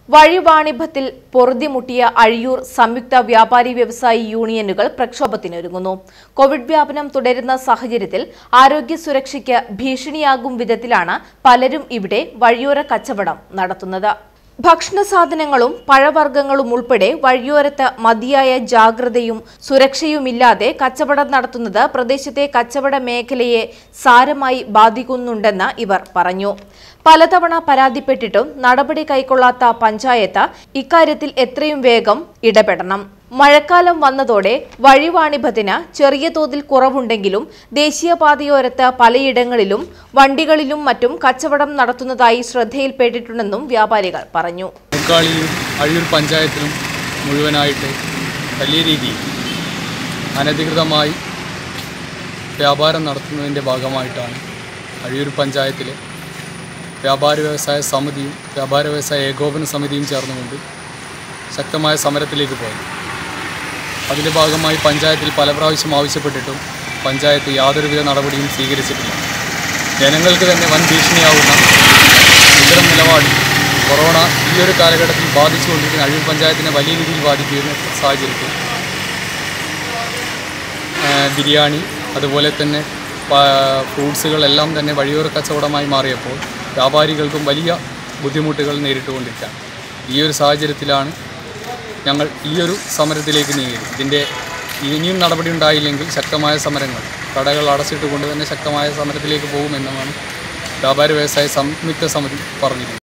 വഴിവാണിഭത്തിൽ പൊറുതിമുട്ടിയ അഴിയൂർ സംയുക്ത വ്യാപാരി വ്യവസായി യൂണിയനുകൾ പ്രക്ഷോഭത്തിനൊരുങ്ങുന്നു കോവിഡ് വ്യാപനം തുടരുന്ന സാഹചര്യത്തിൽ ആരോഗ്യ സുരക്ഷയ്ക്ക് ഭീഷണിയാകും വിധത്തിലാണ് പലരും ഇവിടെ വഴിയോര കച്ചവടം നടത്തുന്നത് ഭക്ഷണ സാധനങ്ങളും പഴവർഗ്ഗങ്ങളും ഉൾപ്പെടെ വഴിയോരത്ത് മതിയായ ജാഗ്രതയും സുരക്ഷയുമില്ലാതെ കച്ചവടം നടത്തുന്നത് പ്രദേശത്തെ കച്ചവട മേഖലയെ സാരമായി ബാധിക്കുന്നുണ്ടെന്ന് ഇവർ പറഞ്ഞു പലതവണ പരാതിപ്പെട്ടിട്ടും നടപടി കൈക്കൊള്ളാത്ത പഞ്ചായത്ത് ഇക്കാര്യത്തിൽ എത്രയും വേഗം ഇടപെടണം മഴക്കാലം വന്നതോടെ വഴിവാണിഭത്തിന് ചെറിയ തോതിൽ കുറവുണ്ടെങ്കിലും ദേശീയപാതയോരത്ത് പലയിടങ്ങളിലും വണ്ടികളിലും മറ്റും കച്ചവടം നടത്തുന്നതായി ശ്രദ്ധയിൽപ്പെട്ടിട്ടുണ്ടെന്നും വ്യാപാരികൾ പറഞ്ഞു മുക്കാളിയിലും അഴിയൂർ പഞ്ചായത്തിലും മുഴുവനായിട്ട് വലിയ രീതിയിൽ അനധികൃതമായി വ്യാപാരം നടത്തുന്നതിൻ്റെ ഭാഗമായിട്ടാണ് അഴിയൂർ പഞ്ചായത്തിലെ വ്യാപാര വ്യവസായ സമിതിയും വ്യാപാര വ്യവസായ ഏകോപന സമിതിയും ചേർന്നുകൊണ്ട് ശക്തമായ സമരത്തിലേക്ക് പോയത് അതിൻ്റെ ഭാഗമായി പഞ്ചായത്തിൽ പല പ്രാവശ്യം ആവശ്യപ്പെട്ടിട്ടും പഞ്ചായത്ത് യാതൊരുവിധ നടപടിയും സ്വീകരിച്ചിട്ടില്ല ജനങ്ങൾക്ക് തന്നെ വൻ ഭീഷണിയാവുന്ന ഇത്തരം നിലപാട് കൊറോണ ഈ ഒരു കാലഘട്ടത്തിൽ ബാധിച്ചുകൊണ്ടിരിക്കുന്ന അഴിയൂർ പഞ്ചായത്തിനെ വലിയ രീതിയിൽ ബാധിക്കുന്ന സാഹചര്യത്തിൽ ആ, ബിരിയാണി അതുപോലെ തന്നെ പ- ഫ്രൂട്ട്സുകളെല്ലാം തന്നെ വഴിയോര കച്ചവടമായി മാറിയപ്പോൾ വ്യാപാരികൾക്കും വലിയ ബുദ്ധിമുട്ടുകൾ നേരിട്ടുകൊണ്ടിരിക്കുകയാണ് ഈ ഒരു സാഹചര്യത്തിലാണ് ഞങ്ങൾ ഈ ഒരു സമരത്തിലേക്ക് നീങ്ങിയത് ഇതിൻ്റെ ഇനിയും നടപടി ഉണ്ടായില്ലെങ്കിൽ ശക്തമായ സമരങ്ങൾ കടകൾ അടച്ചിട്ടുകൊണ്ട് തന്നെ ശക്തമായ സമരത്തിലേക്ക് പോകുമെന്നുമാണ് വ്യാപാര വ്യവസായ സംയുക്ത സമിതി പറഞ്ഞിരിക്കുന്നത്